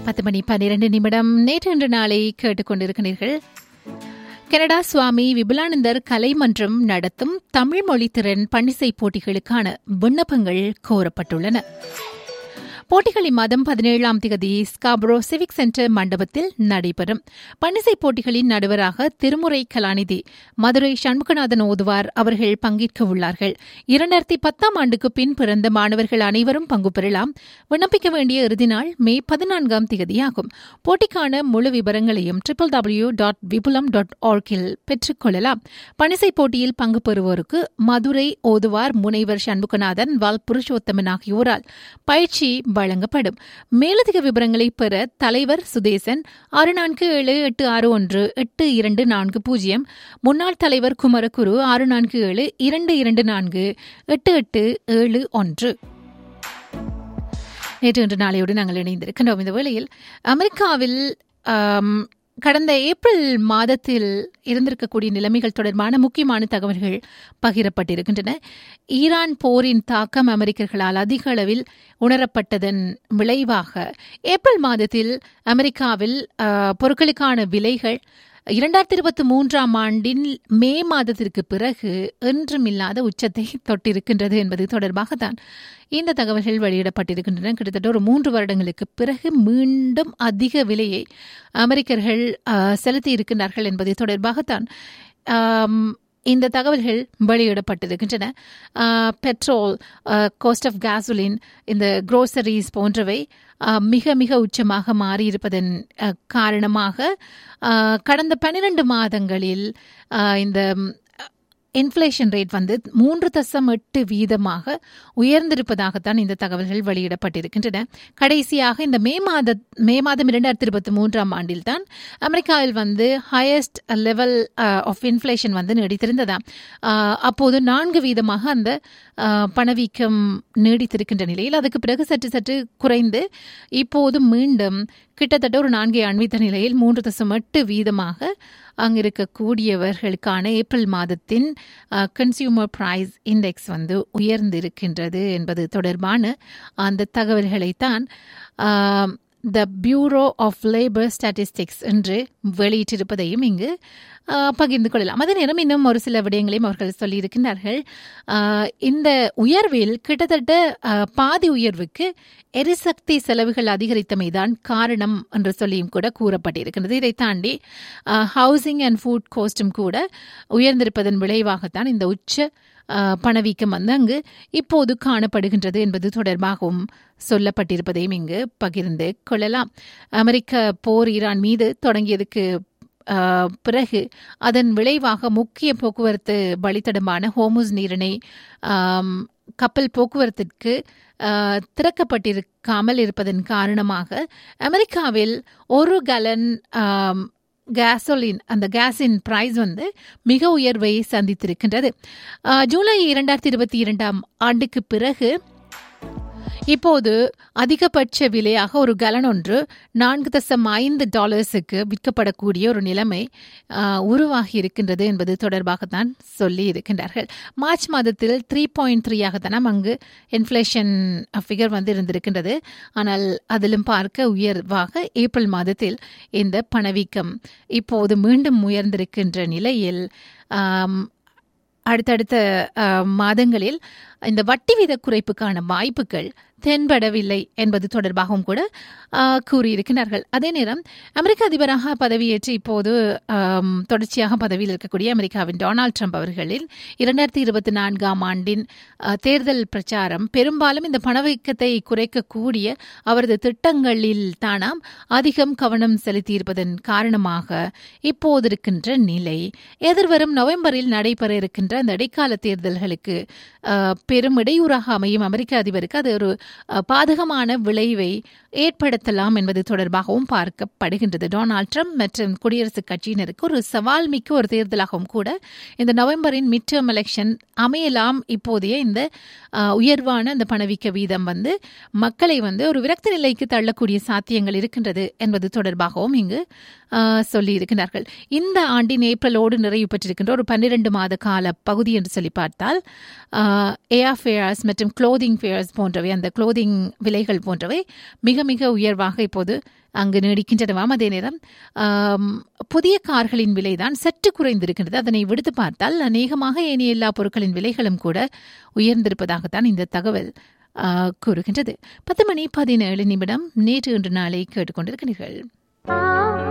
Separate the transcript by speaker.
Speaker 1: பத்து மணி பன்னிரண்டு நிமிடம் நேற்று நாளை கேட்டுக்கொண்டிருக்கிறீர்கள் கனடா சுவாமி விபுலானந்தர் கலைமன்றம் நடத்தும் தமிழ் மொழி திறன் பன்னிசை போட்டிகளுக்கான விண்ணப்பங்கள் கோரப்பட்டுள்ளன போட்டிகள் இம்மாதம் பதினேழாம் தேதி ஸ்காப்ரோ சிவிக் சென்டர் மண்டபத்தில் நடைபெறும் பன்னிசை போட்டிகளின் நடுவராக திருமுறை கலாநிதி மதுரை சண்முகநாதன் ஓதுவார் அவர்கள் பங்கேற்க உள்ளார்கள் இரண்டாயிரத்தி பத்தாம் ஆண்டுக்கு பின் பிறந்த மாணவர்கள் அனைவரும் பங்கு பெறலாம் விண்ணப்பிக்க வேண்டிய இறுதி நாள் மே பதினான்காம் தேதியாகும் போட்டிக்கான முழு விவரங்களையும் triple W dot Vipulam dot ஆர்கில் பெற்றுக்கொள்ளலாம் பன்னிசை போட்டியில் பங்கு பெறுவோருக்கு மதுரை ஓதுவார் முனைவர் சண்முகநாதன் வால் புருஷோத்தமன் ஆகியோரால் பயிற்சி வழங்கப்படும் மேலதிக விவரங்களை பெற தலைவர் சுதேசன் ஆறு நான்கு ஏழு எட்டு ஆறு ஒன்று எட்டு இரண்டு நான்கு பூஜ்ஜியம் முன்னாள் தலைவர் குமரகுரு ஆறு நான்கு ஏழு இரண்டு இரண்டு நான்கு எட்டு எட்டு ஏழு ஒன்று நேற்று இன்று நாளையோடு நாங்கள் இணைந்திருக்கின்றோம் இந்த வேளையில் அமெரிக்காவில் கடந்த ஏப்ரல் மாதத்தில் இருந்திருக்கக்கூடிய நிலைமைகள் தொடர்பான முக்கியமான தகவல்கள் பகிரப்பட்டிருக்கின்றன ஈரான் போரின் தாக்கம் அமெரிக்கர்களால் அதிக அளவில் உணரப்பட்டதன் விளைவாக ஏப்ரல் மாதத்தில் அமெரிக்காவில் பொருட்களுக்கான விலைகள் இரண்டாயிரத்தி இருபத்தி மூன்றாம் ஆண்டின் மே மாதத்திற்கு பிறகு என்றுமில்லாத உச்சத்தை தொட்டிருக்கின்றது என்பது தொடர்பாகத்தான் இந்த தகவல்கள் வெளியிடப்பட்டிருக்கின்றன கிட்டத்தட்ட ஒரு மூன்று வருடங்களுக்கு பிறகு மீண்டும் அதிக விலையை அமெரிக்கர்கள் செலுத்தி இருக்கின்றார்கள் என்பது தொடர்பாகத்தான் இந்த தகவல்கள் வெளியிடப்பட்டிருக்கின்றன பெட்ரோல் காஸ்ட் ஆஃப் கேசுலின் இந்த குரோசரிஸ் போன்றவை மிக மிக உச்சமாக மாறியிருப்பதன் காரணமாக கடந்த பன்னிரண்டு மாதங்களில் இந்த இன்ஃப்ளேஷன் ரேட் வந்து மூன்று தசம் எட்டு வீதமாக உயர்ந்திருப்பதாகத்தான் இந்த தகவல்கள் வெளியிடப்பட்டிருக்கின்றன கடைசியாக இந்த மே மாத மே மாதம் இரண்டாயிரத்தி இருபத்தி மூன்றாம் ஆண்டில் தான் அமெரிக்காவில் வந்து ஹையஸ்ட் லெவல் ஆஃப் இன்ஃப்ளேஷன் வந்து நீடித்திருந்ததாம் அப்போது நான்கு வீதமாக அந்த பணவீக்கம் நீடித்திருக்கின்ற நிலையில் அதுக்கு பிறகு சற்று சற்று குறைந்து இப்போது மீண்டும் கிட்டத்தட்ட ஒரு நான்கை அண்மித்த நிலையில் மூன்று தசம் எட்டு வீதமாக அங்கு இருக்கக்கூடியவர்களுக்கான ஏப்ரல் மாதத்தின் கன்சியூமர் பிரைஸ் இண்டெக்ஸ் வந்து உயர்ந்திருக்கின்றது என்பது தொடர்பான அந்த தகவல்களைத்தான் the bureau of labour statistics என்று வெளியிட்டிருப்பதையும் இங்கு பகிர்ந்து கொள்ளலாம் அதே நேரம் இன்னும் ஒரு சில விடயங்களையும் அவர்கள் சொல்லியிருக்கின்றார்கள் இந்த உயர்வில் கிட்டத்தட்ட பாதி உயர்வுக்கு எரிசக்தி செலவுகள் அதிகரித்தமைதான் காரணம் என்று சொல்லியும் கூட கூறப்பட்டிருக்கின்றது இதை தாண்டி ஹவுசிங் அண்ட் ஃபுட் கோஸ்டும் கூட உயர்ந்திருப்பதன் விளைவாகத்தான் இந்த உச்ச பணவீக்கம் வந்து அங்கு இப்போது காணப்படுகின்றது என்பது தொடர்பாகவும் சொல்லப்பட்டிருப்பதையும் இங்கு பகிர்ந்து கொள்ளலாம் அமெரிக்க போர் ஈரான் மீது தொடங்கியதுக்கு பிறகு அதன் விளைவாக முக்கிய போக்குவரத்து வழித்தடமான ஹோமுஸ் நீரிணை கப்பல் போக்குவரத்திற்கு திறக்கப்பட்டிருக்காமல் இருப்பதன் காரணமாக அமெரிக்காவில் ஒரு கலன் கேசோலின் அந்த கேஸின் பிரைஸ் வந்து மிக உயர்வை சந்தித்திருக்கின்றது ஜூலை இரண்டாயிரத்தி இருபத்தி இரண்டாம் ஆண்டுக்கு பிறகு இப்போது அதிகபட்ச விலையாக ஒரு கலன் ஒன்று நான்கு தசம் ஐந்து டாலர்ஸுக்கு விற்கப்படக்கூடிய ஒரு நிலைமை உருவாகி இருக்கின்றது என்பது தொடர்பாகத்தான் சொல்லி இருக்கின்றார்கள் மார்ச் மாதத்தில் த்ரீ பாயிண்ட் த்ரீயாகத்தான் அங்கு இன்ஃப்ளேஷன் ஃபிகர் வந்து இருந்திருக்கின்றது ஆனால் அதிலும் பார்க்க உயர்வாக ஏப்ரல் மாதத்தில் இந்த பணவீக்கம் இப்போது மீண்டும் உயர்ந்திருக்கின்ற நிலையில் அடுத்தடுத்த மாதங்களில் இந்த வட்டி வீத குறைப்புக்கான வாய்ப்புகள் தென்படவில்லை என்பது தொடர்பாகவும் கூட கூறியிருக்கிறார்கள் அதே நேரம் அமெரிக்க அதிபராக பதவியேற்று இப்போது தொடர்ச்சியாக பதவியில் இருக்கக்கூடிய அமெரிக்காவின் டொனால்ட் ட்ரம்ப் அவர்களின் இரண்டாயிரத்தி இருபத்தி நான்காம் ஆண்டின் தேர்தல் பிரச்சாரம் பெரும்பாலும் இந்த பணவீக்கத்தை குறைக்கக்கூடிய அவரது திட்டங்களில் தானாம் அதிகம் கவனம் செலுத்தியிருப்பதன் காரணமாக இப்போது இருக்கின்ற நிலை எதிர்வரும் நவம்பரில் நடைபெற இருக்கின்ற அந்த இடைக்கால தேர்தல்களுக்கு பெரும் இடையூறாக அமையும் அமெரிக்க அதிபருக்கு அது ஒரு பாதகமான விளைவை ஏற்படுத்தலாம் என்பது தொடர்பாகவும் பார்க்கப்படுகின்றது டொனால்ட் ட்ரம்ப் மற்றும் குடியரசுக் கட்சியினருக்கு ஒரு சவால் மிக்க ஒரு தேர்தலாகவும் கூட இந்த நவம்பரின் மிட் டேர்ம் எலெக்ஷன் அமையலாம் இப்போதைய இந்த உயர்வான அந்த பணவீக்க வீதம் வந்து மக்களை வந்து ஒரு விரக்தி நிலைக்கு தள்ளக்கூடிய சாத்தியங்கள் இருக்கின்றது என்பது தொடர்பாகவும் இங்கு சொல்லி இருக்கிறார்கள் இந்த ஆண்டின் ஏப்ரலோடு நிறைவு பெற்றிருக்கின்ற ஒரு பன்னிரண்டு மாத கால பகுதி என்று சொல்லி பார்த்தால் ஏஆர் ஃபேர்ஸ் மற்றும் க்ளோதிங் ஃபேர்ஸ் போன்றவை அந்த க்ளோதிங் விலைகள் போன்றவை மிக மிக உயர்வாக இப்போது அங்கு நீடிக்கின்றனவாம் அதே நேரம் ஆம், புதிய கார்களின் விலைதான் சற்று குறைந்திருக்கின்றது அதனை விடுத்து பார்த்தால் அநேகமாக ஏனைய எல்லா பொருட்களின் விலைகளும் கூட உயர்ந்திருப்பதாகத்தான் இந்த தகவல் ஆ, கூறுகின்றது பத்து மணி பதினேழு நிமிடம் நேற்று இன்று நாளை கேட்டுக்கொண்டிருக்கிறீர்கள்